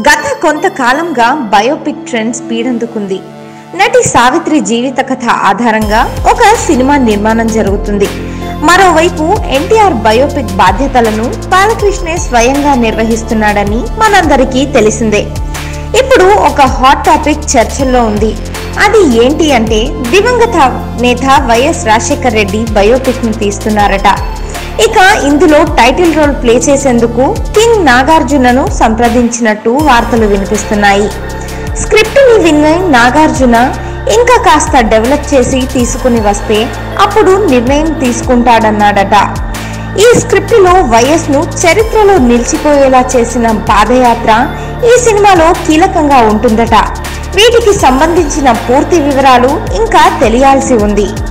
గత కొంతకాలంగా biopic trend speed అందుకుంది నటి సావిత్రి జీవిత కథ ఆధారంగా ఒక సినిమా నిర్మాణం జరుగుతుంది మరోవైపు ఎన్టీఆర్ బయోపిక్ బాధ్యతలను బాలకృష్ణే స్వయంగా నిర్వహిస్తున్నాడని మనందరికీ తెలిసిందే ఇప్పుడు ఒక హాట్ టాపిక్ చర్చల్లో ఉంది అది ఏంటి అంటే దివంగత నేత వైఎస్ రాజశేఖర్ రెడ్డి బయోపిక్ ను తీస్తున్నారట ఇక ఇందులో టైటిల్ రోల్ ప్లే చేసేందుకు కింగ్ నాగార్జునను సంప్రదించినట్టు వార్తలు వినిపిస్తున్నాయి స్క్రిప్ట్ని విన్న నాగార్జున ఇంకా కాస్త డెవలప్ చేసి తీసుకుని వస్తే అప్పుడు నిర్ణయం తీసుకుంటాడన్నాడట ఈ స్క్రిప్టులో వైఎస్ ను చరిత్రలో నిలిచిపోయేలా చేసిన పాదయాత్ర ఈ సినిమాలో కీలకంగా ఉంటుందట వీటికి సంబంధించిన పూర్తి వివరాలు ఇంకా తెలియాల్సి ఉంది